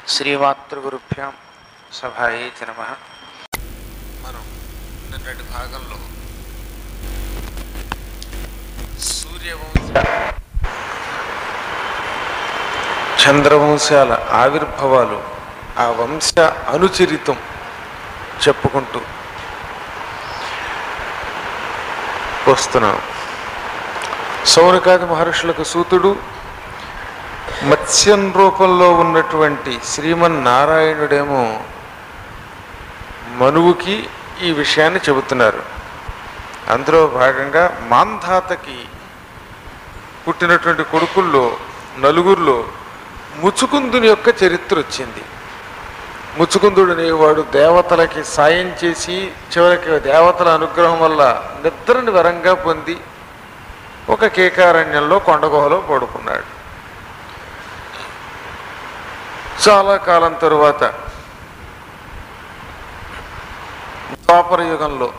శ్రీమాతృగురుభ్యాం సభాయే చ నమ మనం నిన్నటి భాగంలో సూర్యవంశ చంద్రవంశాల ఆవిర్భావాలు ఆ వంశ అనుచరితం చెప్పుకుంటూ వస్తున్నాం సౌనకాది మహర్షులకు సూతుడు మత్స్యం రూపంలో ఉన్నటువంటి శ్రీమన్నారాయణుడేమో మనువుకి ఈ విషయాన్ని చెబుతున్నారు అందులో భాగంగా మాంధాతకి పుట్టినటువంటి కొడుకుల్లో నలుగురిలో ముచుకుందుని యొక్క చరిత్ర వచ్చింది ముచుకుందుడు అనేవాడు దేవతలకి సాయం చేసి చివరికి దేవతల అనుగ్రహం వల్ల నిద్రని వరంగా పొంది ఒక కేకారణ్యంలో కొండగుహలో పడుకున్నాడు చాలా కాలం తరువాత ద్వాపర యుగంలో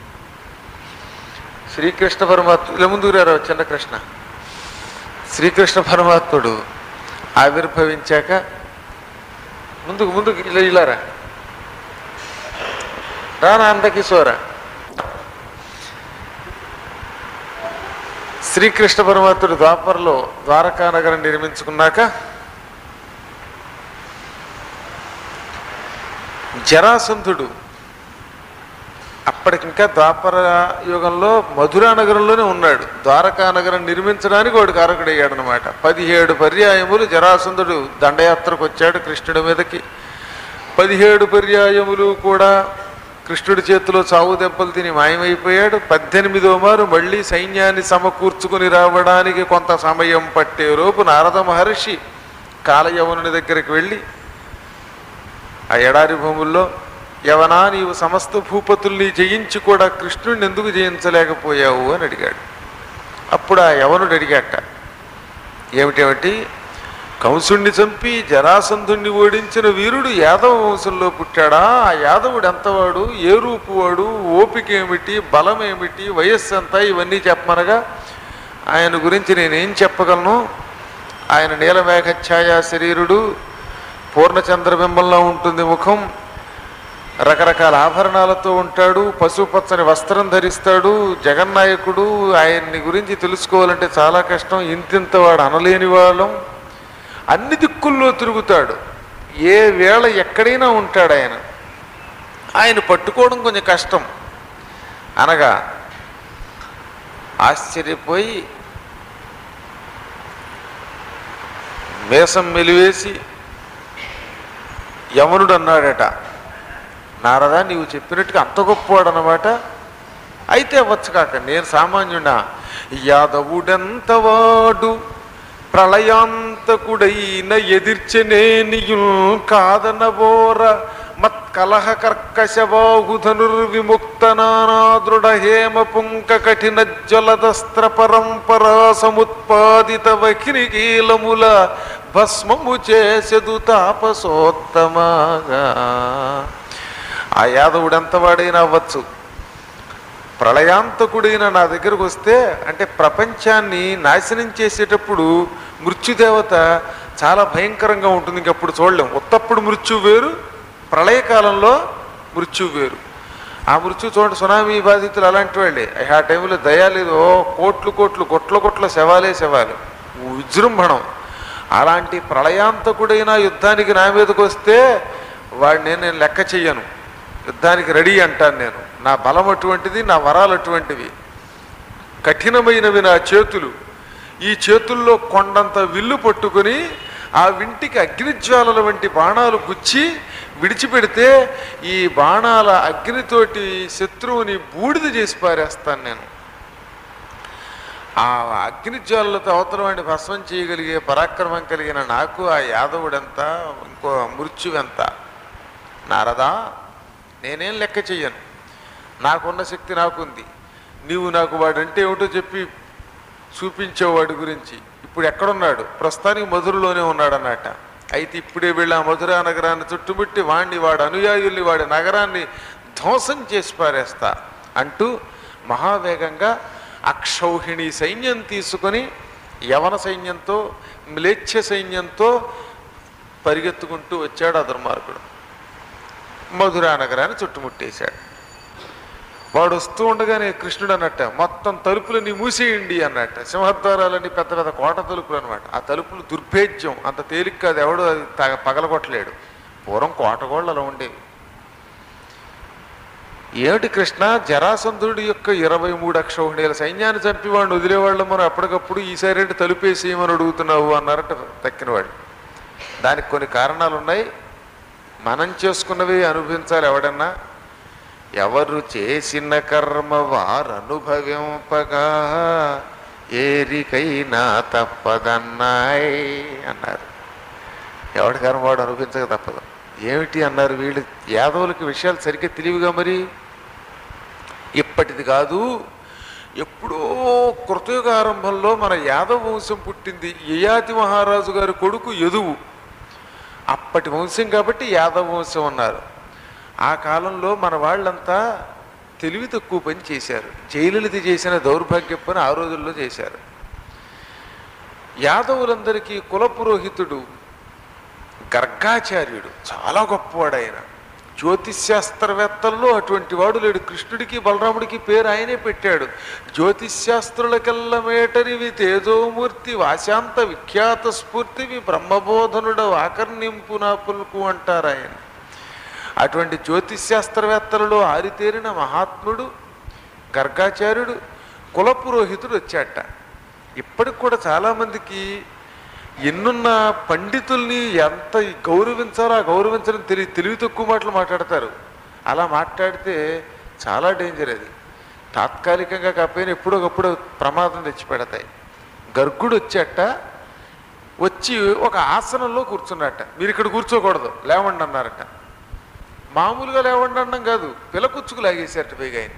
శ్రీకృష్ణ పరమాత్మ ఇలా ముందుకు రారా చిన్న కృష్ణ శ్రీకృష్ణ పరమాత్ముడు ఆవిర్భవించాక ముందుకు ముందుకు ఇలా ఇలారా రానా అందకిశోరా శ్రీకృష్ణ పరమాత్ముడు ద్వాపరలో ద్వారకా నగరం నిర్మించుకున్నాక జరాసంధుడు అప్పటికింకా ద్వాపర యుగంలో మధురా నగరంలోనే ఉన్నాడు ద్వారకా నగరం నిర్మించడానికి వాడు కారకుడయ్యాడు అనమాట పదిహేడు పర్యాయములు జరాసంధుడు దండయాత్రకు వచ్చాడు కృష్ణుడి మీదకి పదిహేడు పర్యాయములు కూడా కృష్ణుడి చేతిలో చావు దెబ్బలు తిని మాయమైపోయాడు పద్దెనిమిదో మారు మళ్ళీ సైన్యాన్ని సమకూర్చుకుని రావడానికి కొంత సమయం పట్టే లోపు నారద మహర్షి కాలయవనుని దగ్గరికి వెళ్ళి ఆ ఎడారి భూముల్లో యవనా నీవు సమస్త భూపతుల్ని జయించి కూడా కృష్ణుడిని ఎందుకు జయించలేకపోయావు అని అడిగాడు అప్పుడు ఆ యవనుడు అడిగాట ఏమిటేమిటి కంసుణ్ణి చంపి జరాసంధుణ్ణి ఓడించిన వీరుడు యాదవ వంశంలో పుట్టాడా ఆ యాదవుడు ఎంతవాడు ఏ రూపువాడు ఓపిక ఏమిటి బలం ఏమిటి వయస్సు ఎంత ఇవన్నీ చెప్పమనగా ఆయన గురించి నేనేం చెప్పగలను ఆయన నీలమేఘఛాయా శరీరుడు పూర్ణచంద్రబింబంలో ఉంటుంది ముఖం రకరకాల ఆభరణాలతో ఉంటాడు పశుపచ్చని వస్త్రం ధరిస్తాడు జగన్నాయకుడు ఆయన్ని గురించి తెలుసుకోవాలంటే చాలా కష్టం ఇంతింత వాడు అనలేని వాళ్ళం అన్ని దిక్కుల్లో తిరుగుతాడు ఏ వేళ ఎక్కడైనా ఉంటాడు ఆయన ఆయన పట్టుకోవడం కొంచెం కష్టం అనగా ఆశ్చర్యపోయి మేసం మెలివేసి యమనుడు అన్నాడట నారదా నీవు చెప్పినట్టుగా అంత గొప్పవాడు అనమాట అయితే అవ్వచ్చు కాక నేను సామాన్యుడా యాదవుడెంతవాడు ప్రళయాంతకుడైన ఎదిర్చనేనియుల్ కాదనబోర మత్కలహ కర్కశ బాహుధనుర్విముక్త నానాదృఢ హేమ పుంక కఠిన జ్వలదస్త్ర పరంపరా సముత్పాదిత వకిరికీలముల భస్మము చేసెదు తాపసోత్తమాగా ఆ యాదవుడు ఎంతవాడైనా అవ్వచ్చు ప్రళయాంతకుడైన నా దగ్గరకు వస్తే అంటే ప్రపంచాన్ని నాశనం చేసేటప్పుడు మృత్యుదేవత చాలా భయంకరంగా ఉంటుంది ఇంకప్పుడు చూడలేం ఉత్తప్పుడు మృత్యు వేరు ప్రళయకాలంలో మృత్యు వేరు ఆ మృత్యు చూడండి సునామీ బాధితులు అలాంటి వాళ్ళే ఆ టైంలో దయా లేదు ఓ కోట్లు కోట్లు కొట్ల కొట్ల శవాలే శవాలు విజృంభణం అలాంటి ప్రళయాంతకుడైన యుద్ధానికి నా మీదకి వస్తే వాడిని నేను లెక్క చెయ్యను యుద్ధానికి రెడీ అంటాను నేను నా బలం అటువంటిది నా వరాలు అటువంటివి కఠినమైనవి నా చేతులు ఈ చేతుల్లో కొండంత విల్లు పట్టుకొని ఆ వింటికి అగ్నిజ్వాలల వంటి బాణాలు గుచ్చి విడిచిపెడితే ఈ బాణాల అగ్నితోటి శత్రువుని బూడిద చేసి పారేస్తాను నేను ఆ అగ్నిజ్వాలలతో అవతల వాడిని భస్మం చేయగలిగే పరాక్రమం కలిగిన నాకు ఆ యాదవుడెంత ఇంకో మృత్యువెంత నారదా నేనేం లెక్క చెయ్యను నాకున్న శక్తి నాకుంది నీవు నాకు వాడంటే ఏమిటో చెప్పి చూపించావు వాడి గురించి ఇప్పుడు ఎక్కడున్నాడు ప్రస్తుతానికి మధురలోనే ఉన్నాడన్నట అయితే ఇప్పుడే వెళ్ళి ఆ మధురా నగరాన్ని చుట్టుముట్టి వాణ్ణి వాడి అనుయాయుల్ని వాడి నగరాన్ని ధ్వంసం చేసి పారేస్తా అంటూ మహావేగంగా అక్షౌహిణి సైన్యం తీసుకొని యవన సైన్యంతో మ్లేచ్ఛ సైన్యంతో పరిగెత్తుకుంటూ వచ్చాడు ఆ దుర్మార్గుడు మధురా నగరాన్ని చుట్టుముట్టేశాడు వాడు వస్తూ ఉండగానే కృష్ణుడు అన్నట్ట మొత్తం తలుపులని మూసేయండి అన్నట్ట సింహద్వారాలన్నీ పెద్ద పెద్ద కోట తలుపులు అనమాట ఆ తలుపులు దుర్భేద్యం అంత తేలిక కాదు ఎవడు అది త- పగలగొట్టలేడు పూర్వం కోటగోళ్ళు అలా ఉండేవి ఏమిటి కృష్ణ జరాసంధుడి యొక్క ఇరవై మూడు అక్షౌహిణీల సైన్యాన్ని చంపి వాడిని వదిలేవాళ్ళు మనం ఎప్పటికప్పుడు ఈసారి ఏంటి తలుపేసేయమని అడుగుతున్నావు అన్నారట తక్కినవాడు దానికి కొన్ని కారణాలు ఉన్నాయి మనం చేసుకున్నవి అనుభవించాలి ఎవడన్నా ఎవరు చేసిన కర్మ వారు అనుభవింపగా ఏరికైనా తప్పదన్నాయ్ అన్నారు ఎవడి కర్మ వాడు అనుభవించక తప్పదు ఏమిటి అన్నారు వీళ్ళు యాదవులకి విషయాలు సరిగ్గా తెలివిగా మరి ఇప్పటిది కాదు ఎప్పుడో కృతయుగ ఆరంభంలో మన యాదవ వంశం పుట్టింది యయాతి మహారాజు గారి కొడుకు యదువు అప్పటి వంశం కాబట్టి యాదవ వంశం అన్నారు ఆ కాలంలో మన వాళ్ళంతా తెలివి తక్కువ పని చేశారు జైలులది చేసిన దౌర్భాగ్య పని ఆ రోజుల్లో చేశారు యాదవులందరికీ కుల పురోహితుడు గర్గాచార్యుడు చాలా గొప్పవాడు ఆయన జ్యోతిశాస్త్రవేత్తల్లో అటువంటి వాడు లేడు కృష్ణుడికి బలరాముడికి పేరు ఆయనే పెట్టాడు జ్యోతిశాస్త్రులకెల్ల మేటరివి తేజోమూర్తి వాశాంత విఖ్యాత స్ఫూర్తివి బ్రహ్మబోధనుడు ఆకర్ణింపు నా పులుకు అంటారు ఆయన అటువంటి జ్యోతిశాస్త్రవేత్తలలో ఆరితేరిన మహాత్ముడు గర్గాచార్యుడు కుల పురోహితుడు వచ్చాట ఇప్పటికి కూడా చాలామందికి ఎన్నున్న పండితుల్ని ఎంత గౌరవించాలో ఆ గౌరవించడం తెలియ తెలివి తక్కువ మాటలు మాట్లాడతారు అలా మాట్లాడితే చాలా డేంజర్ అది తాత్కాలికంగా కాకపోయినా ఎప్పుడొకప్పుడు ప్రమాదం తెచ్చిపెడతాయి గర్గుడు వచ్చాట వచ్చి ఒక ఆసనంలో కూర్చున్నట్ట మీరు ఇక్కడ కూర్చోకూడదు లేవండి అన్నారట మామూలుగా లేవండి అనడం కాదు పిలకుచ్చుకు లాగేశారట పైగా ఆయన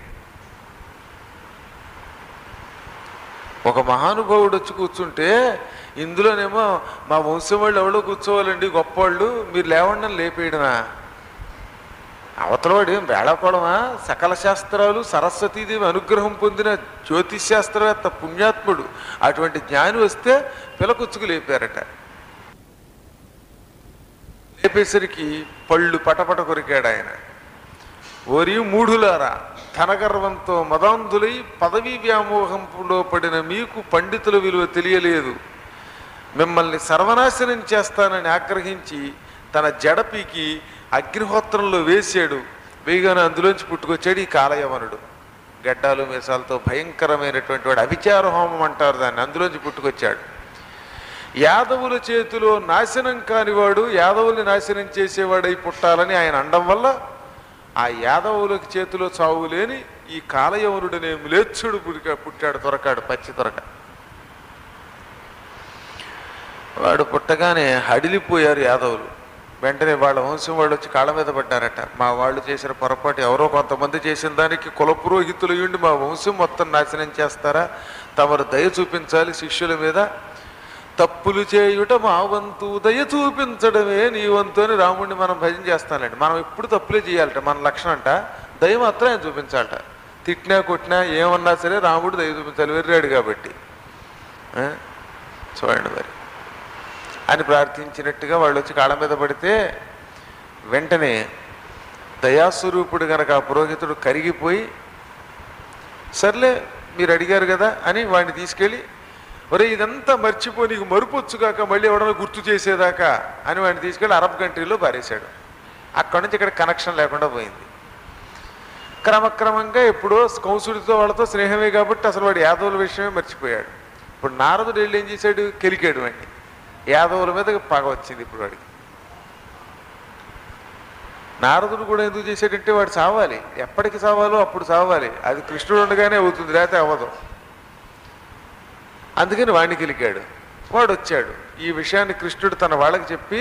ఒక మహానుభావుడు వచ్చి కూర్చుంటే ఇందులోనేమో మా వంశం వాళ్ళు ఎవడో కూర్చోవాలండి గొప్పవాళ్ళు మీరు లేవండి అని లేపేయడమా అవతలవాడు ఏం వేళాకోవడమా సకల శాస్త్రాలు సరస్వతీదేవి అనుగ్రహం పొందిన జ్యోతిష్ శాస్త్రవేత్త పుణ్యాత్ముడు అటువంటి జ్ఞాని వస్తే పిలకుచ్చుకు లేపారట లేపేసరికి పళ్ళు పటపట కొరికాడు ఆయన ఓరి మూఢులారా ధనగర్వంతో మదాంధులై పదవీ వ్యామోహంలో పడిన మీకు పండితుల విలువ తెలియలేదు మిమ్మల్ని సర్వనాశనం చేస్తానని ఆగ్రహించి తన జడపీకి అగ్నిహోత్రంలో వేసాడు వేయగానే అందులోంచి పుట్టుకొచ్చాడు ఈ కాలయవనుడు గడ్డాలు మీసాలతో భయంకరమైనటువంటి వాడు అభిచార హోమం అంటారు దాన్ని అందులోంచి పుట్టుకొచ్చాడు యాదవుల చేతిలో నాశనం కానివాడు యాదవుల్ని నాశనం చేసేవాడై పుట్టాలని ఆయన అండం వల్ల ఆ యాదవులకి చేతిలో చావు లేని ఈ కాలయవనుడనే మ్లేచ్చుడు పుడిక పుట్టాడు దొరకాడు పచ్చి దొరక వాడు పుట్టగానే హడిలిపోయారు యాదవులు వెంటనే వాళ్ళ వంశం వాళ్ళు వచ్చి కాళ్ళ మీద పడ్డారట మా వాళ్ళు చేసిన పొరపాటు ఎవరో కొంతమంది చేసిన దానికి కుల పురోహితులు ఉండి మా వంశం మొత్తం నాశనం చేస్తారా తమరు దయ చూపించాలి శిష్యుల మీద తప్పులు చేయుట మా వంతు దయ చూపించడమే నీ వంతు అని రాముడిని మనం భజన చేస్తానండి మనం ఎప్పుడు తప్పులే చేయాలట మన లక్షణం అంట దయ మాత్రం ఆయన చూపించాలట తిట్టినా కొట్టినా ఏమన్నా సరే రాముడు దయ చూపించాలి వెర్రాడు కాబట్టి ఆ? చూడండి మరి అని ప్రార్థించినట్టుగా వాళ్ళు వచ్చి కాళ్ళ మీద పడితే వెంటనే దయాస్వరూపుడు గనక ఆ పురోహితుడు కరిగిపోయి సర్లే మీరు అడిగారు కదా అని వాడిని తీసుకెళ్ళి ఒరే ఇదంతా మర్చిపో నీకు మరుపొచ్చుగాక మళ్ళీ ఎవడన్నా గుర్తు చేసేదాకా అని వాడిని తీసుకెళ్ళి అరబ్ కంట్రీలో పారేశాడు అక్కడి నుంచి ఇక్కడ కనెక్షన్ లేకుండా పోయింది క్రమక్రమంగా ఎప్పుడో కౌసుడితో వాళ్ళతో స్నేహమే కాబట్టి అసలు వాడు యాదవుల విషయమే మర్చిపోయాడు ఇప్పుడు నారదుడు వెళ్ళి ఏం చేశాడు కెలికాడు వాడిని యాదవుల మీద పగ వచ్చింది ఇప్పుడు వాడికి నారదుడు కూడా ఎందుకు చేశాడంటే వాడు చావాలి ఎప్పటికి చావాలో అప్పుడు చావాలి అది కృష్ణుడు ఉండగానే అవుతుంది లేకపోతే అవ్వదు అందుకని వాడిని గెలికాడు వాడు వచ్చాడు ఈ విషయాన్ని కృష్ణుడు తన వాళ్ళకి చెప్పి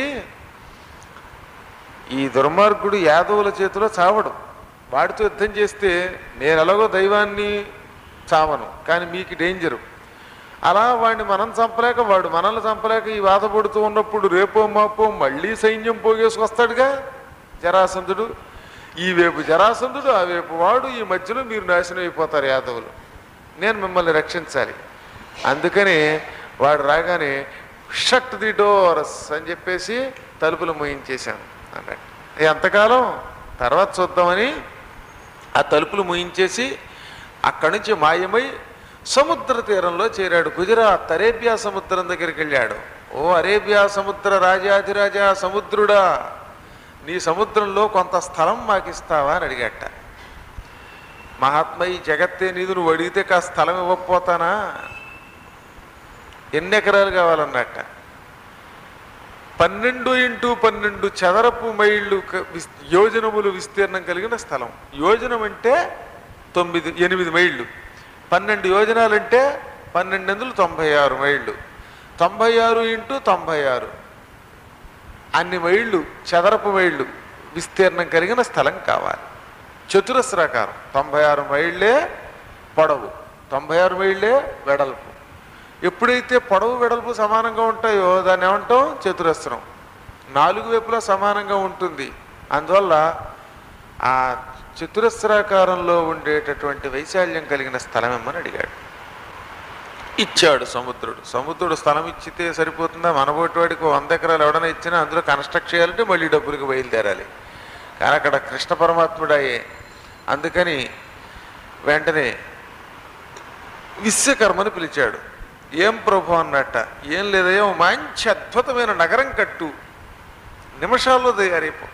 ఈ దుర్మార్గుడు యాదవుల చేతిలో చావడు వాడితో యుద్ధం చేస్తే నేను ఎలాగో దైవాన్ని చావను కానీ మీకు డేంజరు అలా వాడిని మనం చంపలేక వాడు మనల్ని చంపలేక ఈ బాధపడుతూ ఉన్నప్పుడు రేపో మాపో మళ్ళీ సైన్యం పోగేసుకొస్తాడుగా జరాసంధుడు ఈ వైపు జరాసంధుడు ఆ వైపు వాడు ఈ మధ్యలో మీరు నాశనం అయిపోతారు యాదవులు నేను మిమ్మల్ని రక్షించాలి అందుకని వాడు రాగానే షట్ ది డోర్స్ అని చెప్పేసి తలుపులు మూయించేశాను అన్నట్టు ఎంతకాలం తర్వాత చూద్దామని ఆ తలుపులు మూయించేసి అక్కడి నుంచి మాయమై సముద్ర తీరంలో చేరాడు గుజరాత్ అరేబియా సముద్రం దగ్గరికి వెళ్ళాడు ఓ అరేబియా సముద్ర రాజాధిరాజా సముద్రుడా నీ సముద్రంలో కొంత స్థలం మాకిస్తావా అని అడిగట మహాత్మ ఈ జగత్తే నీదు నువ్వు అడిగితే కాస్త స్థలం ఇవ్వకపోతానా ఎన్ని ఎకరాలు కావాలన్నట్ట పన్నెండు ఇంటూ పన్నెండు చదరపు మైళ్ళు క- విస్- యోజనములు విస్తీర్ణం కలిగిన స్థలం యోజనం అంటే తొమ్మిది ఎనిమిది మైళ్ళు పన్నెండు యోజనాలంటే పన్నెండు వందలు తొంభై ఆరు మైళ్ళు తొంభై ఆరు ఇంటూ తొంభై ఆరు అన్ని మైళ్ళు చదరపు మైళ్ళు విస్తీర్ణం కలిగిన స్థలం కావాలి చతురస్రాకారం తొంభై ఆరు మైళ్ళే పొడవు తొంభై ఆరు మైళ్ళే వెడల్పు ఎప్పుడైతే పొడవు వెడల్పు సమానంగా ఉంటాయో దాన్ని ఏమంటాం చతురస్రం నాలుగు వైపులా సమానంగా ఉంటుంది అందువల్ల ఆ చతురస్రాకారంలో ఉండేటటువంటి వైశాల్యం కలిగిన స్థలం ఇమ్మని అడిగాడు ఇచ్చాడు సముద్రుడు సముద్రుడు స్థలం ఇచ్చితే సరిపోతుందా మనబోటి వాడికి ఓ వంద ఎకరాలు ఎవడన్నా ఇచ్చినా అందులో కన్స్ట్రక్ట్ చేయాలంటే మళ్ళీ డబ్బులకి బయలుదేరాలి కానీ అక్కడ కృష్ణ పరమాత్ముడాయే అందుకని వెంటనే విశ్వకర్మని పిలిచాడు ఏం ప్రభు అన్నట్ట ఏం లేదయ్యో మంచి అద్భుతమైన నగరం కట్టు నిమిషాల్లో తయారైపో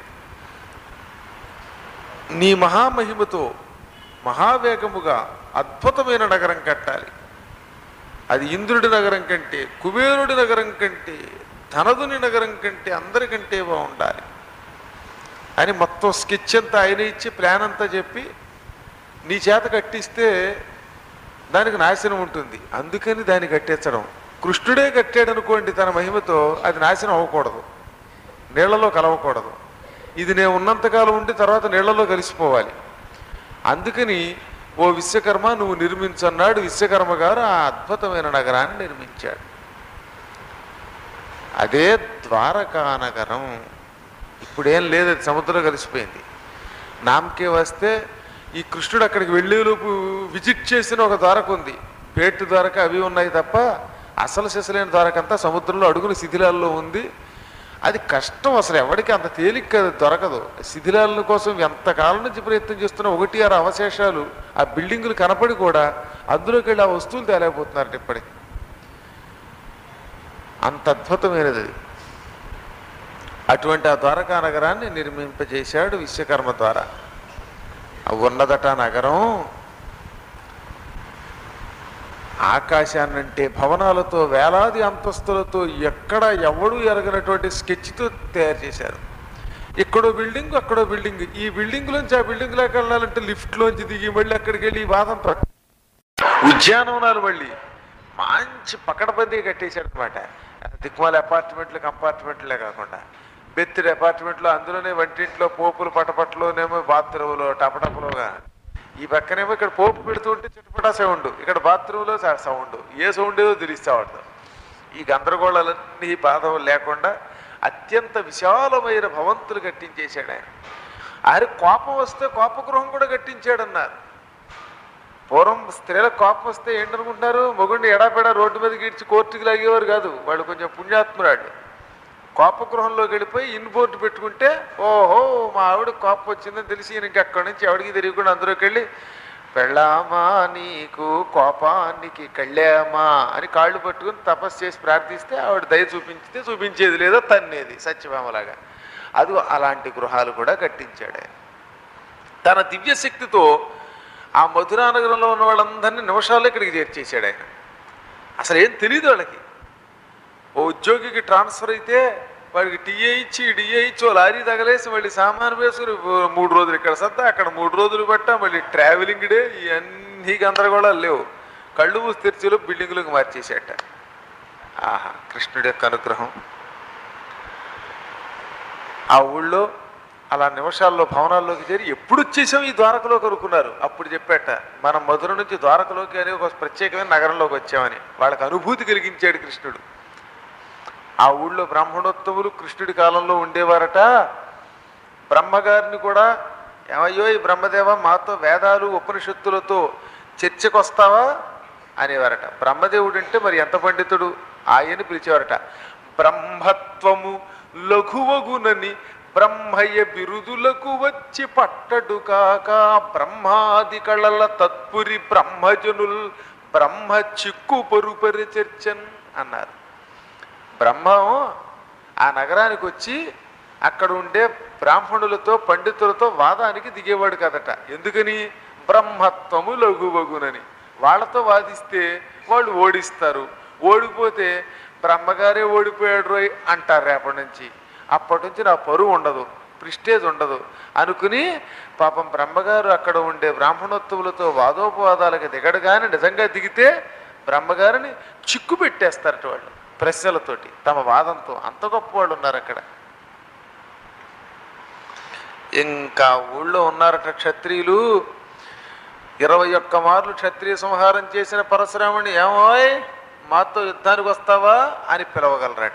నీ మహామహిమతో మహావేగముగా అద్భుతమైన నగరం కట్టాలి అది ఇంద్రుడి నగరం కంటే కుబేరుడి నగరం కంటే ధనదుని నగరం కంటే అందరికంటే బాగుండాలి అని మొత్తం స్కెచ్ అంతా ఆయన ఇచ్చి ప్లాన్ అంతా చెప్పి నీ చేత కట్టిస్తే దానికి నాశనం ఉంటుంది అందుకని దాన్ని కట్టించడం కృష్ణుడే కట్టాడు అనుకోండి తన మహిమతో అది నాశనం అవ్వకూడదు నీళ్లలో కలవకూడదు ఇది నేను ఉన్నంతకాలం ఉండి తర్వాత నీళ్లలో కలిసిపోవాలి అందుకని ఓ విశ్వకర్మ నువ్వు నిర్మించన్నాడు విశ్వకర్మ గారు ఆ అద్భుతమైన నగరాన్ని నిర్మించాడు అదే ద్వారకా నగరం ఇప్పుడేం లేదు అది సముద్రంలో కలిసిపోయింది నామకే వస్తే ఈ కృష్ణుడు అక్కడికి వెళ్ళేలోపు విజిట్ చేసిన ఒక ద్వారక ఉంది పేటు ద్వారక అవి ఉన్నాయి తప్ప అసలు సిసలైన ద్వారకంతా సముద్రంలో అడుగున శిథిలాల్లో ఉంది అది కష్టం అసలు ఎవరికి అంత తేలిక దొరకదు శిథిలాల కోసం ఎంతకాలం నుంచి ప్రయత్నం చేస్తున్న ఒకటి ఆరు అవశేషాలు ఆ బిల్డింగులు కనపడి కూడా అందులోకి వెళ్ళి ఆ వస్తువులు తేలేకపోతున్నారట ఇప్పటికి అంత అద్భుతమైనది అది అటువంటి ఆ ద్వారకా నగరాన్ని నిర్మింపజేశాడు విశ్వకర్మ ద్వారా ఆ ఉన్నదట ఆ నగరం ఆకాశాన్నంటే భవనాలతో వేలాది అంతస్తులతో ఎక్కడ ఎవడు ఎరగనటువంటి స్కెచ్తో తయారు చేశారు ఇక్కడో బిల్డింగ్ అక్కడో బిల్డింగ్ ఈ బిల్డింగ్ లోంచి ఆ బిల్డింగ్ లోకి వెళ్ళాలంటే లిఫ్ట్ లోంచి దిగి మళ్ళీ అక్కడికి వెళ్ళి ఈ వాదం ప్ర- ఉద్యానవనాలు మళ్ళీ మంచి పకడబందీ కట్టేశాడు అనమాట దిక్మాల అపార్ట్మెంట్లు కంపార్ట్మెంట్లే కాకుండా బెత్తిడి అపార్ట్మెంట్లో అందులోనే వంటింట్లో పోపులు పటపట్లోనేమో బాత్రూంలో టపటపలోగా ఈ పక్కనేమో ఇక్కడ పోపు పెడుతూ ఉంటే చిటపటా సౌండ్ ఇక్కడ బాత్రూంలో సౌండ్ ఏ సౌండ్ ఏదో తెలిస్తావాడు ఈ గందరగోళాలన్నీ బాధ లేకుండా అత్యంత విశాలమైన భవంతులు కట్టించేశాడు ఆయన ఆయన కోపం వస్తే కోపగృహం కూడా కట్టించాడన్నారు పూర్వం స్త్రీలకు కోపం వస్తే ఏంటనుకుంటున్నారు మొగుడిని ఎడాపెడా రోడ్డు మీద గీడ్చి కోర్టుకి లాగేవారు కాదు వాళ్ళు కొంచెం పుణ్యాత్మురాడు కోపగృహంలోకి వెళ్ళిపోయి ఇన్ బోర్డు పెట్టుకుంటే ఓహో మా ఆవిడ కోపం వచ్చిందని తెలిసి ఈయన అక్కడి నుంచి ఆవిడకి తెలియకుండా అందులోకి వెళ్ళి పెళ్ళామా నీకు కోపానికి కళ్ళామా అని కాళ్ళు పట్టుకుని తపస్సు చేసి ప్రార్థిస్తే ఆవిడ దయ చూపించితే చూపించేది లేదో తన్నేది సత్యభామలాగా అది అలాంటి గృహాలు కూడా కట్టించాడు ఆయన తన దివ్యశక్తితో ఆ మధురా నగరంలో ఉన్న వాళ్ళందరినీ నిమిషాల్లో ఇక్కడికి చేర్చేశాడు ఆయన అసలు ఏం తెలియదు వాళ్ళకి ఓ ఉద్యోగికి ట్రాన్స్ఫర్ అయితే వాడికి టీఏ ఇచ్చి డిఏ ఇచ్చి ఓ లారీ తగలేసి మళ్ళీ సామాను వేసుకుని ఓ మూడు రోజులు ఇక్కడ సత్తా అక్కడ మూడు రోజులు పట్టా మళ్ళీ ట్రావెలింగ్ డే ఇవన్నీ గందరగోళాలు లేవు కళ్ళు మూసి తెరిచేలో బిల్డింగులకు మార్చేసేట ఆహా కృష్ణుడి యొక్క అనుగ్రహం ఆ ఊళ్ళో అలా నిమిషాల్లో భవనాల్లోకి చేరి ఎప్పుడు వచ్చేసాం ఈ ద్వారకలోకి అనుకున్నారు అప్పుడు చెప్పాట మనం మధుర నుంచి ద్వారకలోకి అని ఒక ప్రత్యేకమైన నగరంలోకి వచ్చామని వాళ్ళకి అనుభూతి కలిగించాడు కృష్ణుడు ఆ ఊళ్ళో బ్రాహ్మణోత్తములు కృష్ణుడి కాలంలో ఉండేవారట బ్రహ్మగారిని కూడా ఏమయ్యో ఈ బ్రహ్మదేవ మాతో వేదాలు ఉపనిషత్తులతో చర్చకు వస్తావా అనేవారట బ్రహ్మదేవుడు అంటే మరి ఎంత పండితుడు ఆయన పిలిచేవారట బ్రహ్మత్వము లఘువగునని బ్రహ్మయ్య బిరుదులకు వచ్చి పట్టడు కాక బ్రహ్మాది కళల తత్పురి బ్రహ్మజనుల్ బ్రహ్మ చిక్కు పరుపరి చర్చన్ అన్నారు బ్రహ్మం ఆ నగరానికి వచ్చి అక్కడ ఉండే బ్రాహ్మణులతో పండితులతో వాదానికి దిగేవాడు కదట ఎందుకని బ్రహ్మత్వము లఘువగునని వాళ్ళతో వాదిస్తే వాళ్ళు ఓడిస్తారు ఓడిపోతే బ్రహ్మగారే ఓడిపోయాడు రోయ్ అంటారు రేపటి నుంచి అప్పటి నుంచి నా పరువు ఉండదు ప్రిస్టేజ్ ఉండదు అనుకుని పాపం బ్రహ్మగారు అక్కడ ఉండే బ్రాహ్మణోత్సవులతో వాదోపవాదాలకు దిగడు కానీ నిజంగా దిగితే బ్రహ్మగారిని చిక్కు పెట్టేస్తారట వాళ్ళు ప్రశ్నలతోటి తమ వాదంతో అంత గొప్ప వాళ్ళు ఉన్నారు అక్కడ ఇంకా ఊళ్ళో ఉన్నారట క్షత్రియులు ఇరవై ఒక్క మార్లు క్షత్రియ సంహారం చేసిన పరశురాముని ఏమోయ్ మాతో యుద్ధానికి వస్తావా అని పిలవగలరట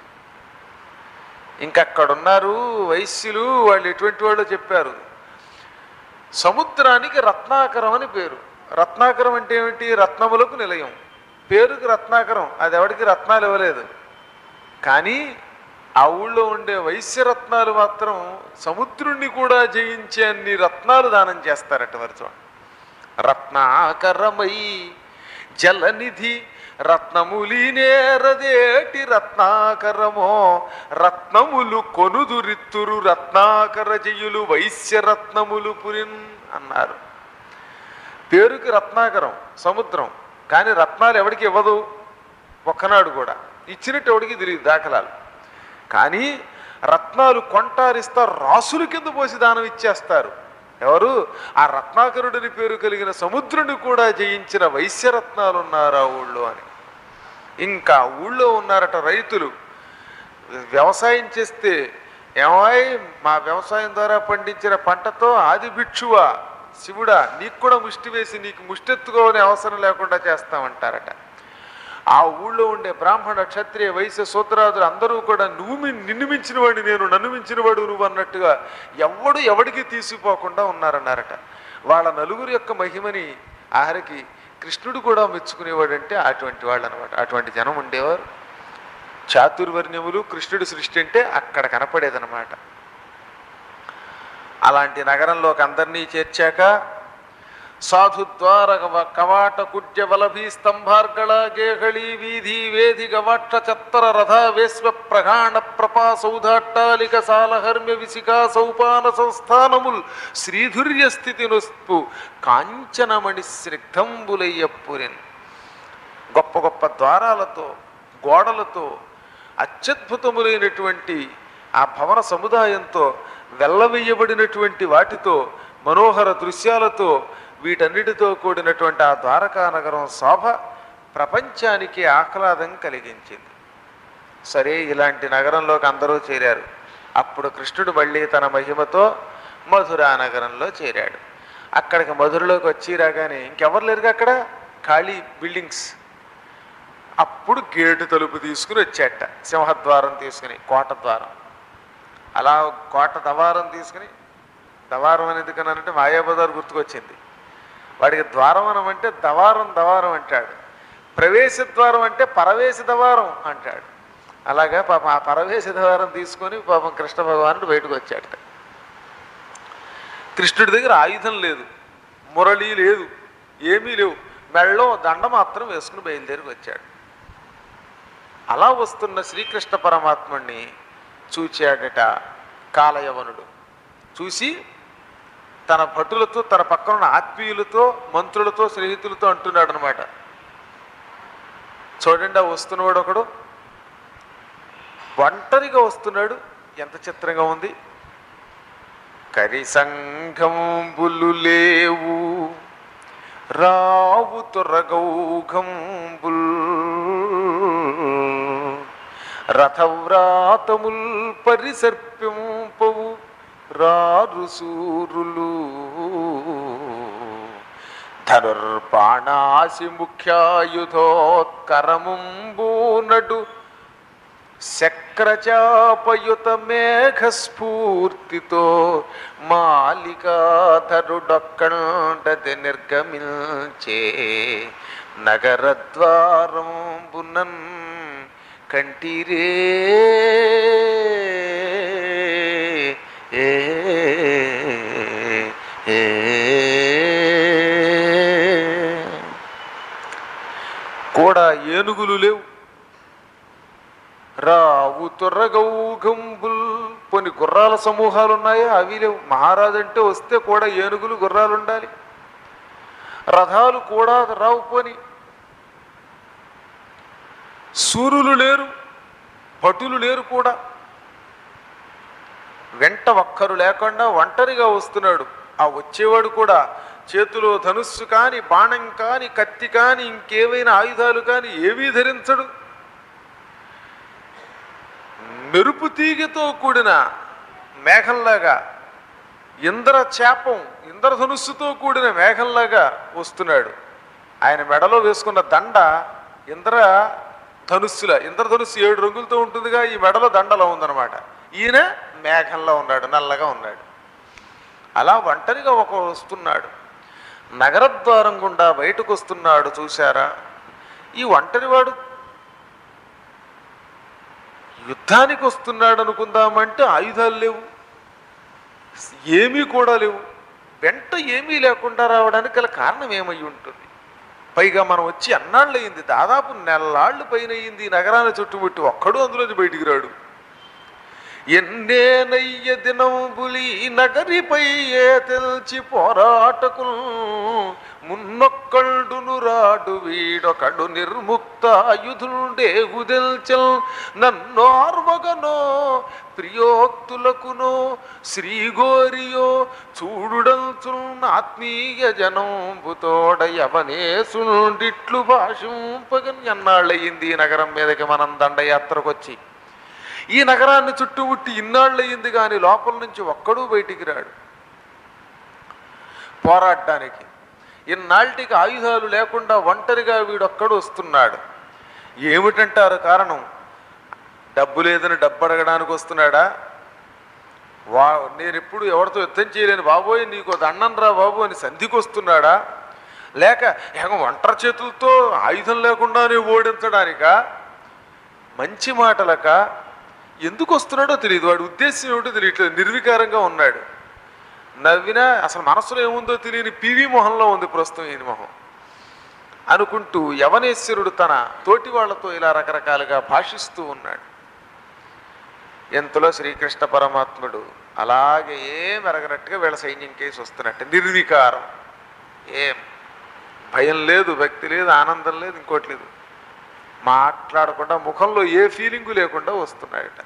ఇంకక్కడున్నారు వైశ్యులు వాళ్ళు ఎటువంటి వాళ్ళు చెప్పారు సముద్రానికి రత్నాకరం అని పేరు రత్నాకరం అంటే ఏమిటి రత్నములకు నిలయం పేరుకి రత్నాకరం అది ఎవడికి రత్నాలు ఇవ్వలేదు కానీ ఆ ఊళ్ళో ఉండే వైశ్యరత్నాలు మాత్రం సముద్రుణ్ణి కూడా జయించే అన్ని రత్నాలు దానం చేస్తారట వారి చూడండి రత్నాకరమై జలనిధి రత్నములీనేరదేటి రత్నాకరమో రత్నములు కొనుదురిత్తురు రత్నాకర జయులు వైశ్యరత్నములు పురిన్ అన్నారు పేరుకి రత్నాకరం సముద్రం కానీ రత్నాలు ఎవడికి ఇవ్వదు ఒక్కనాడు కూడా ఇచ్చినట్టు ఎవడికి తెలియదు దాఖలాలు కానీ రత్నాలు కొంటారిస్తారు రాసుల కింద పోసి దానం ఇచ్చేస్తారు ఎవరు ఆ రత్నాకరుడిని పేరు కలిగిన సముద్రుని కూడా జయించిన వైశ్యరత్నాలు ఉన్నారు ఆ ఊళ్ళో అని ఇంకా ఊళ్ళో ఉన్నారట రైతులు వ్యవసాయం చేస్తే ఏమాయ్ మా వ్యవసాయం ద్వారా పండించిన పంటతో ఆది భిక్షువా శివుడా నీకు కూడా ముష్టి వేసి నీకు ముష్టెత్తుకోవని అవసరం లేకుండా చేస్తామంటారట ఆ ఊళ్ళో ఉండే బ్రాహ్మణ క్షత్రియ వైశ్య సూత్రాదులు అందరూ కూడా నువ్వు మీ- నిన్ను మించిన వాడిని నేను నన్ను మించిన వాడు నువ్వు అన్నట్టుగా ఎవడు ఎవడికి తీసిపోకుండా ఉన్నారన్నారట వాళ్ళ నలుగురు యొక్క మహిమని ఆఖరికి కృష్ణుడు కూడా మెచ్చుకునేవాడంటే అటువంటి వాళ్ళు అనమాట అటువంటి జనం ఉండేవారు చాతుర్వర్ణ్యములు కృష్ణుడి సృష్టి అంటే అక్కడ కనపడేదన్నమాట అలాంటి నగరంలోకి అందరినీ చేర్చాక సాధుద్వార కవ- కవాట కుడ్య వలభీ స్తంభార్గళ గేహళీ వీధి వేది గవాక్ష చత్తర రథ వేశ్వ ప్రగాణ ప్రపా సౌధాట్టాలిక సాలహర్మ్య విసికా సౌపాన సంస్థానముల్ శ్రీధుర్య స్థితి నొస్పు కాంచనమణి స్నిగ్ధంబులయ్యప్పురిన్ గొప్ప గొప్ప ద్వారాలతో గోడలతో అత్యద్భుతములైనటువంటి ఆ భవన సముదాయంతో వెల్లవేయబడినటువంటి వాటితో మనోహర దృశ్యాలతో వీటన్నిటితో కూడినటువంటి ఆ ద్వారకా నగరం శోభ ప్రపంచానికి ఆహ్లాదం కలిగించింది సరే ఇలాంటి నగరంలోకి అందరూ చేరారు అప్పుడు కృష్ణుడు మళ్ళీ తన మహిమతో మధురా నగరంలో చేరాడు అక్కడికి మధురలోకి వచ్చి రాగానే ఇంకెవరు లేరుగా అక్కడ ఖాళీ బిల్డింగ్స్ అప్పుడు గేటు తలుపు తీసుకుని వచ్చేట సింహద్వారం తీసుకుని కోట ద్వారం అలా కోట దవారం తీసుకుని దవారం అనేది ఎందుకన్నానంటే మాయాబజార్ గుర్తుకొచ్చింది వాడికి ద్వారం అనమంటే దవారం దవారం అంటాడు ప్రవేశ ద్వారం అంటే పరవేశ దవారం అంటాడు అలాగా పాపం ఆ పరవేశ ద్వారం తీసుకొని పాపం కృష్ణ భగవానుడు బయటకు వచ్చాడట కృష్ణుడి దగ్గర ఆయుధం లేదు మురళి లేదు ఏమీ లేవు మెళ్ళో దండ మాత్రం వేసుకుని బయలుదేరికి వచ్చాడు అలా వస్తున్న శ్రీకృష్ణ పరమాత్ముణ్ణి చూచాడట కాలయవనుడు చూసి తన భటులతో తన పక్కన ఉన్న ఆత్మీయులతో మంత్రులతో స్నేహితులతో అంటున్నాడు అనమాట చూడండి ఆ వస్తున్నవాడు ఒకడు ఒంటరిగా వస్తున్నాడు ఎంత చిత్రంగా ఉంది కరి సంఘంబులు లేవు రావు తొరగౌఘంబుల్ రథవ్రాతముల్ పరిసర్పింపవు రారు సూరులు ధనుర్బాణాసి ముఖ్యాయుధోత్కరముంబూ నడు శక్రచాపయుత మేఘస్ఫూర్తితో మాలికాధరుడొక్కండది నిర్గమించే నగరద్వారంబునన్ కంటిరే గుర్రాల సమూహాలు ఉన్నాయో అవి లేవు మహారాజు అంటే వస్తే కూడా ఏనుగులు గుర్రాలు ఉండాలి రథాలు కూడా రావు పోని సూర్యులు లేరు భటులు లేరు కూడా వెంట ఒక్కరు లేకుండా ఒంటరిగా వస్తున్నాడు ఆ వచ్చేవాడు కూడా చేతిలో ధనుస్సు కాని బాణం కాని కత్తి కాని ఇంకేవైనా ఆయుధాలు కాని ఏవీ ధరించడు మెరుపు తీగతో కూడిన మేఘంలాగా ఇంద్ర చేపం ఇంద్రధనుస్సుతో కూడిన మేఘంలాగా వస్తున్నాడు ఆయన మెడలో వేసుకున్న దండ ఇంద్ర ధనుస్సుల ఇంద్రధనుస్సు ఏడు రంగులతో ఉంటుందిగా ఈ మెడలో దండలో ఉందన్నమాట ఈయన మేఘంలో ఉన్నాడు నల్లగా ఉన్నాడు అలా ఒంటరిగా ఒక వస్తున్నాడు నగరద్వారం గుండా బయటకు వస్తున్నాడు చూశారా ఈ ఒంటరివాడు యుద్ధానికి వస్తున్నాడు అనుకుందామంటే ఆయుధాలు లేవు ఏమీ కూడా లేవు వెంట ఏమీ లేకుండా రావడానికి గల కారణం ఏమై ఉంటుంది పైగా మనం వచ్చి అన్నాళ్ళు అయింది దాదాపు నెలలాళ్ళు పైన అయింది ఈ నగరాన్ని చుట్టుముట్టి ఒక్కడు అందులోంచి బయటికి రాడు ఎన్నేనయ్య దినంబులి నగరిపై ఏ తెల్చి పోరాటకు మున్నొక్కడును రాడు వీడొకడు నిర్ముక్త ఆయుధుండే ఉదెల్చల్ నన్నోర్వగనో ప్రియోక్తులకునో శ్రీగోరియో చూడుడంచున్న ఆత్మీయ జనంబుతోడ యవనేసుండిట్లు భాషింపగన్ ఎన్నాళ్ళయింది ఈ నగరం మీదకి మనం దండయాత్రకొచ్చి ఈ నగరాన్ని చుట్టుముట్టి ఇన్నాళ్ళయింది కానీ లోపల నుంచి ఒక్కడూ బయటికి రాడు పోరాడడానికి ఇన్నాళ్ళకి ఆయుధాలు లేకుండా ఒంటరిగా వీడొక్కడు వస్తున్నాడు ఏమిటంటారు కారణం డబ్బు లేదని డబ్బు అడగడానికి వస్తున్నాడా వా నేను ఎప్పుడు ఎవరితో యుద్ధం చేయలేను బాబోయ్ నీకు దండం రా బాబు అని సంధికి వస్తున్నాడా లేక ఏక ఒంటరి చేతులతో ఆయుధం లేకుండానే ఓడించడానికా మంచి మాటలక ఎందుకు వస్తున్నాడో తెలియదు వాడి ఉద్దేశం ఏమిటో తెలియట్లేదు నిర్వికారంగా ఉన్నాడు నవ్వినా అసలు మనసులో ఏముందో తెలియని పివి మొహంలో ఉంది ప్రస్తుతం ఈయన మొహం అనుకుంటూ యవనేశ్వరుడు తన తోటి వాళ్ళతో ఇలా రకరకాలుగా భాషిస్తూ ఉన్నాడు ఎంతలో శ్రీకృష్ణ పరమాత్ముడు అలాగే ఏం ఎరగనట్టుగా వీళ్ళ సైన్యం కేసి వస్తున్నట్టు నిర్వికారం ఏం భయం లేదు భక్తి లేదు ఆనందం లేదు ఇంకోటి లేదు మాట్లాడకుండా ముఖంలో ఏ ఫీలింగు లేకుండా వస్తున్నాయట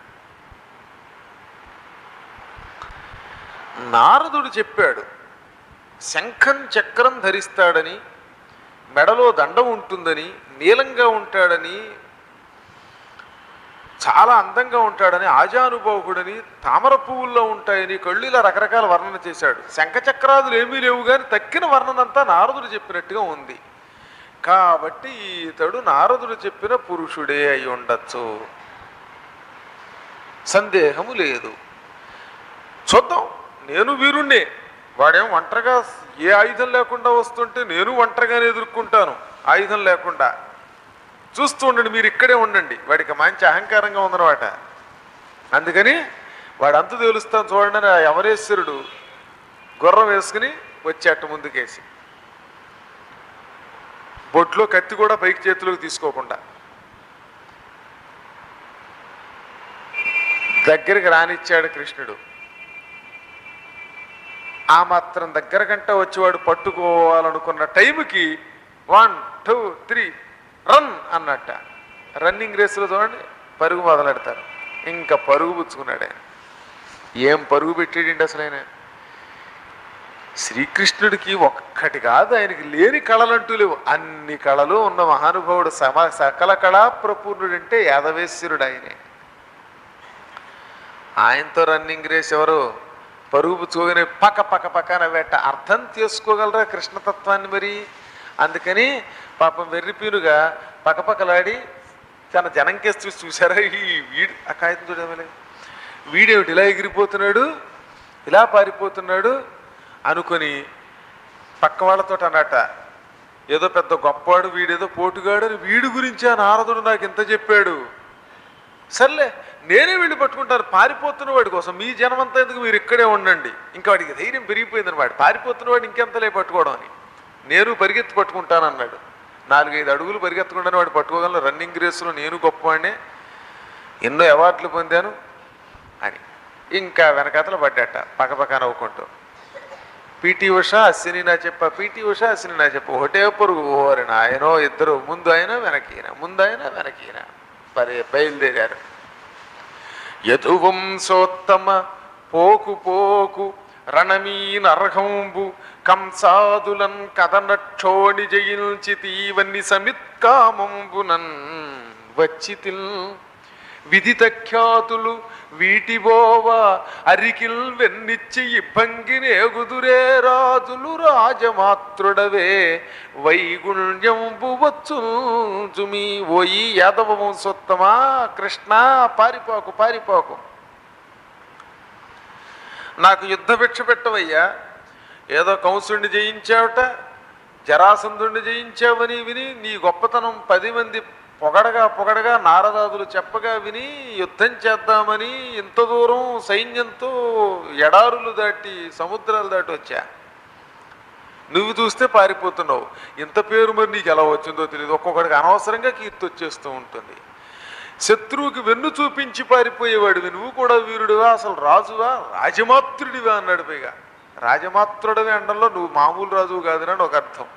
నారదుడు చెప్పాడు శంఖం చక్రం ధరిస్తాడని మెడలో దండం ఉంటుందని నీలంగా ఉంటాడని చాలా అందంగా ఉంటాడని ఆజానుభావుడని తామర పువ్వుల్లో ఉంటాయని కళ్ళు ఇలా రకరకాల వర్ణన చేశాడు శంఖచక్రాదులు ఏమీ లేవు కానీ తక్కిన వర్ణనంతా నారదుడు చెప్పినట్టుగా ఉంది కాబట్టి ఇతడు నారదుడు చెప్పిన పురుషుడే అయి ఉండొచ్చు సందేహము లేదు చూద్దాం నేను వీరుణ్ణే వాడేం ఒంటరిగా ఏ ఆయుధం లేకుండా వస్తుంటే నేను ఒంటరిగానే ఎదుర్కొంటాను ఆయుధం లేకుండా చూస్తూ ఉండండి మీరు ఇక్కడే ఉండండి వాడికి మంచి అహంకారంగా ఉందన్నమాట అందుకని వాడు అంతు తేలుస్తాను చూడండి అని ఆ యవనేశ్వరుడు గుర్రం వేసుకుని వచ్చేట ముందుకేసి బొట్లో కత్తి కూడా పైకి చేతిలోకి తీసుకోకుండా దగ్గరికి రానిచ్చాడు కృష్ణుడు ఆ మాత్రం దగ్గర గంట వచ్చేవాడు పట్టుకోవాలనుకున్న టైంకి వన్ టూ త్రీ రన్ అన్నట్ట రన్నింగ్ రేసులో చూడండి పరుగు మొదలెడతారు ఇంకా పరుగు పుచ్చుకున్నాడు ఆయన ఏం పరుగు పెట్టాడండి అసలు ఆయన శ్రీకృష్ణుడికి ఒక్కటి కాదు ఆయనకి లేని కళలంటూ లేవు అన్ని కళలు ఉన్న మహానుభావుడు సమ సకల కళా ప్రపూర్ణుడంటే యాదవేశ్వరుడు ఆయనే ఆయనతో రన్నింగ్ రేస్ ఎవరు పరుగు పుచ్చుకోగానే పక్క పక్క పక్కన వెట్ట అర్థం చేసుకోగలరా కృష్ణతత్వాన్ని మరి అందుకని పాపం వెర్రిపీనుగా పక్కపక్కలాడి తన జనంకేసి చూసి చూసారా ఈ వీడు ఆ కాగితం చూడమలే వీడేమిటి ఇలా ఎగిరిపోతున్నాడు ఇలా పారిపోతున్నాడు అనుకొని పక్క వాళ్ళతో అన్నట ఏదో పెద్ద గొప్పవాడు వీడేదో పోటుగాడు అని వీడి గురించి ఆ నారదుడు నాకు ఇంత చెప్పాడు సర్లే నేనే వెళ్ళి పట్టుకుంటాను పారిపోతున్న వాడి కోసం మీ జనమంతా ఎందుకు మీరు ఇక్కడే ఉండండి ఇంకా వాడికి ధైర్యం పెరిగిపోయింది వాడు పారిపోతున్న వాడు ఇంకెంతలే పట్టుకోవడం అని నేను పరిగెత్తి పట్టుకుంటాను అన్నాడు నాలుగైదు అడుగులు పరిగెత్తకుండానే వాడు పట్టుకోగలను రన్నింగ్ రేసులో నేను గొప్పవాడినే ఎన్నో అవార్డులు పొందాను అని ఇంకా వెనకాతల పడ్డట పక్కపక్క నవ్వుకుంటూ పీటీ ఉష అశ్విని నా చెప్ప పీటీ ఉష అశ్విని నా చెప్ప ఒకటే పొరుగు ఓరి నాయనో ఇద్దరు ముందు అయినా వెనకీన ముందు అయినా వెనకీన మరి బయలుదేరారు యదువంశోత్తమ పోకు పోకు రణమీ నరహంబు కంసాదులన్ కథనక్షోణి జయించి తీవన్ని సమిత్కామంబునన్ వచ్చితిల్ విదిత ఖ్యాతులు వీటిబోవ అరికిల్ వెన్నిచ్చి ఇబ్బంగినేగుదురే రాజులు రాజమాత్రుడవే వైగుణ్యంబు వచ్చు జుమి ఓయి యాదవ వంశోత్తమా కృష్ణ పారిపోకు పారిపోకు నాకు యుద్ధ భిక్ష పెట్టవయ్యా ఏదో కంసుడిని జయించావట జరాసంధుడిని జయించావని విని నీ గొప్పతనం పది మంది పొగడగా పొగడగా నారదాదులు చెప్పగా విని యుద్ధం చేద్దామని ఇంత దూరం సైన్యంతో ఎడారులు దాటి సముద్రాలు దాటి వచ్చా నువ్వు చూస్తే పారిపోతున్నావు ఇంత పేరు మరి నీకు ఎలా వచ్చిందో తెలియదు ఒక్కొక్కడికి అనవసరంగా కీర్తి వచ్చేస్తూ ఉంటుంది శత్రువుకి వెన్ను చూపించి పారిపోయేవాడివి నువ్వు కూడా వీరుడివా అసలు రాజువా రాజమాత్రుడివా అన్నాడు పైగా రాజమాత్రుడివి అండంలో నువ్వు మామూలు రాజువు కాదని ఒక అర్థం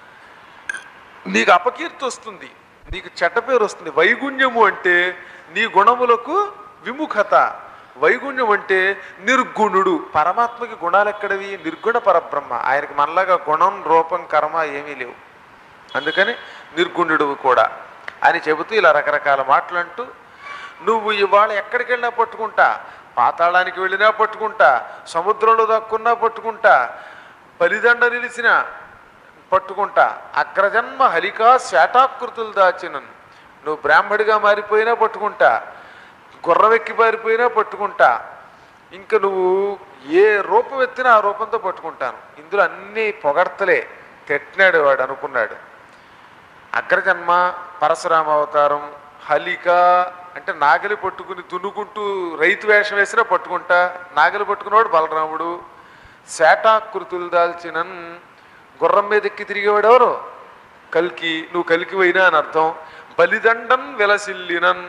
నీకు అపకీర్తి వస్తుంది నీకు చెడ్డ పేరు వస్తుంది వైగుణ్యము అంటే నీ గుణములకు విముఖత వైగుణ్యం అంటే నిర్గుణుడు పరమాత్మకి గుణాలు ఎక్కడవి నిర్గుణ పరబ్రహ్మ ఆయనకి మనలాగా గుణం రూపం కర్మ ఏమీ లేవు అందుకని నిర్గుణుడు కూడా అని చెబుతూ ఇలా రకరకాల మాటలు అంటూ నువ్వు ఇవాళ ఎక్కడికి వెళ్ళినా పట్టుకుంటా పాతాళానికి వెళ్ళినా పట్టుకుంటా సముద్రంలో దక్కున్నా పట్టుకుంటా బలిదండ నిలిచిన పట్టుకుంటా అగ్రజన్మ హలికా శాటాకృతులు దాచినను నువ్వు బ్రాహ్మడిగా మారిపోయినా పట్టుకుంటా గుర్రవెక్కి పారిపోయినా పట్టుకుంటా ఇంకా నువ్వు ఏ రూపం ఎత్తినా ఆ రూపంతో పట్టుకుంటాను ఇందులో అన్ని పొగడ్తలే తెట్టినాడు వాడు అనుకున్నాడు అగ్రజన్మ పరశురామ అవతారం హలిక అంటే నాగలి పట్టుకుని దున్నుకుంటూ రైతు వేషం వేసినా పట్టుకుంటా నాగలి పట్టుకున్నవాడు బలరాముడు శాటాకృతులు దాల్చినన్ గుర్రం మీద ఎక్కి తిరిగేవాడు ఎవరు కల్కి నువ్వు కలికి పోయినా అని అర్థం బలిదండం విలసిల్లినన్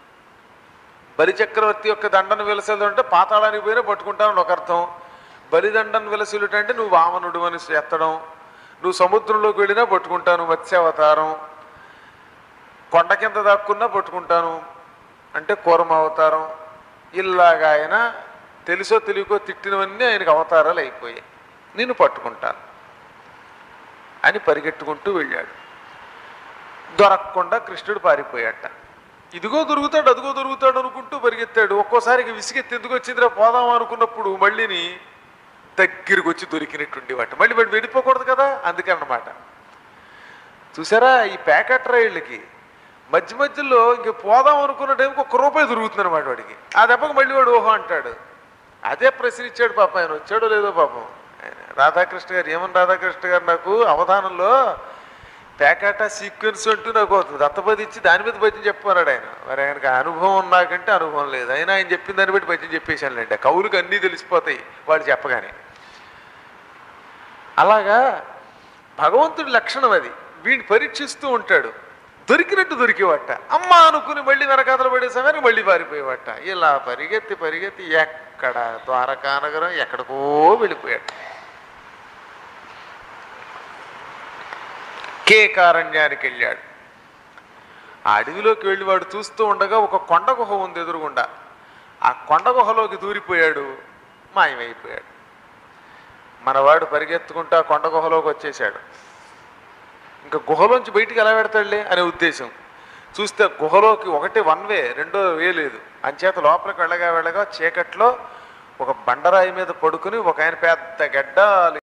బలిచక్రవర్తి యొక్క దండను విలసలు అంటే పాతాళానికి పోయినా పట్టుకుంటానని ఒక అర్థం బలిదండను విలసిల్లుట అంటే నువ్వు వామనుడు అని ఎత్తడం నువ్వు సముద్రంలోకి వెళ్ళినా పట్టుకుంటాను మత్స్యావతారం కొండ కింద దాక్కున్నా పట్టుకుంటాను అంటే కూరమ అవతారం ఇలాగా ఆయన తెలుసో తెలియకో తిట్టినవన్నీ ఆయనకు అవతారాలు అయిపోయాయి నేను పట్టుకుంటాను అని పరిగెట్టుకుంటూ వెళ్ళాడు దొరకకుండా కృష్ణుడు పారిపోయాట ఇదిగో దొరుకుతాడు అదిగో దొరుకుతాడు అనుకుంటూ పరిగెత్తాడు ఒక్కోసారికి విసిగెత్తి ఎందుకు వచ్చిందిరా పోదాం అనుకున్నప్పుడు మళ్ళీని దగ్గరికి వచ్చి దొరికినట్టుండి వాటి మళ్ళీ వాడు వెళ్ళిపోకూడదు కదా అందుకన్నమాట చూసారా ఈ ప్యాకెట్ రైళ్ళకి మధ్య మధ్యలో ఇంక పోదాం అనుకున్న టైంకి ఒక్క రూపాయి దొరుకుతుంది అనమాట వాడికి ఆ దెబ్బకి మళ్ళీ వాడు ఓహో అంటాడు అదే ప్రశ్న ఇచ్చాడు పాపం ఆయన వచ్చాడో లేదో పాపం ఆయన రాధాకృష్ణ గారు ఏమని రాధాకృష్ణ గారు నాకు అవధానంలో పేకాట సీక్వెన్స్ అంటూ నాకు ఒక దత్తపది ఇచ్చి దాని మీద పద్యం చెప్పమన్నాడు ఆయన మరి ఆయనకి ఆ అనుభవం నాకంటే అనుభవం లేదు అయినా ఆయన చెప్పిన దాన్ని బట్టి పద్యం చెప్పేశానులేండి ఆ కవులకు అన్నీ తెలిసిపోతాయి వాళ్ళు చెప్పగానే అలాగా భగవంతుడి లక్షణం అది వీడిని పరీక్షిస్తూ ఉంటాడు దొరికినట్టు దొరికేవట అమ్మ అనుకుని మళ్ళీ వెనకాతలు పడే సమయానికి మళ్ళీ పారిపోయేవట ఇలా పరిగెత్తి పరిగెత్తి ఎక్కడ ద్వారకా నగరం ఎక్కడికో వెళ్ళిపోయాడు కేకారణ్యానికి వెళ్ళాడు ఆ అడవిలోకి వెళ్ళి వాడు చూస్తూ ఉండగా ఒక కొండ గుహ ఉంది ఎదురుగుండా ఆ కొండ గుహలోకి దూరిపోయాడు మాయమైపోయాడు మనవాడు పరిగెత్తుకుంటూ ఆ కొండ గుహలోకి వచ్చేసాడు ఇంకా గుహలోంచి బయటికి ఎలా పెడతాడులే అనే ఉద్దేశం చూస్తే గుహలోకి ఒకటి వన్ వే రెండో వే లేదు అంచేత లోపలికి వెళ్ళగా వెళ్ళగా చీకట్లో ఒక బండరాయి మీద పడుకుని ఒక ఆయన పెద్ద గడ్డ